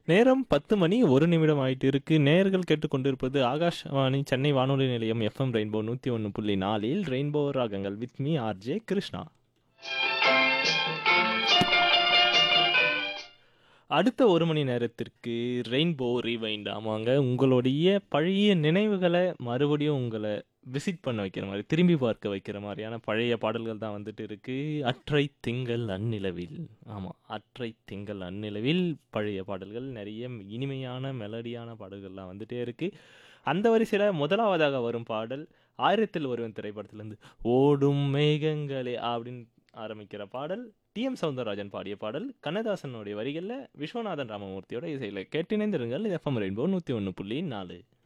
நேரம் பத்து மணி ஒரு நிமிடம் ஆயிட்டு இருக்கு நேர்கள் கேட்டுக்கொண்டிருப்பது ஆகாஷ்வாணி சென்னை வானொலி நிலையம் எஃப்எம் ரெயின்போ நூற்றி ஒன்று புள்ளி நாலில் ரெயின்போ ராகங்கள் வித் மீ ஆர்ஜே கிருஷ்ணா அடுத்த ஒரு மணி நேரத்திற்கு ரெயின்போ ரீவைண்ட் ஆமாங்க உங்களுடைய பழைய நினைவுகளை மறுபடியும் உங்களை விசிட் பண்ண வைக்கிற மாதிரி திரும்பி பார்க்க வைக்கிற மாதிரியான பழைய பாடல்கள் தான் வந்துட்டு இருக்கு அற்றை திங்கள் அந்நிலவில் ஆமாம் அற்றை திங்கள் அந்நிலவில் பழைய பாடல்கள் நிறைய இனிமையான மெலடியான பாடல்கள்லாம் வந்துட்டே இருக்கு அந்த வரிசையில் முதலாவதாக வரும் பாடல் ஆயிரத்தில் ஒருவன் திரைப்படத்திலேருந்து ஓடும் மேகங்களே அப்படின்னு ஆரம்பிக்கிற பாடல் டிஎம் சவுந்தரராஜன் பாடிய பாடல் கண்ணதாசனுடைய வரிகளில் விஸ்வநாதன் ராமமூர்த்தியோட இசையில் கேட்டிணைந்திருங்கள் எஃப்எம் ரெயின்போ நூற்றி ஒன்று புள்ளி நாலு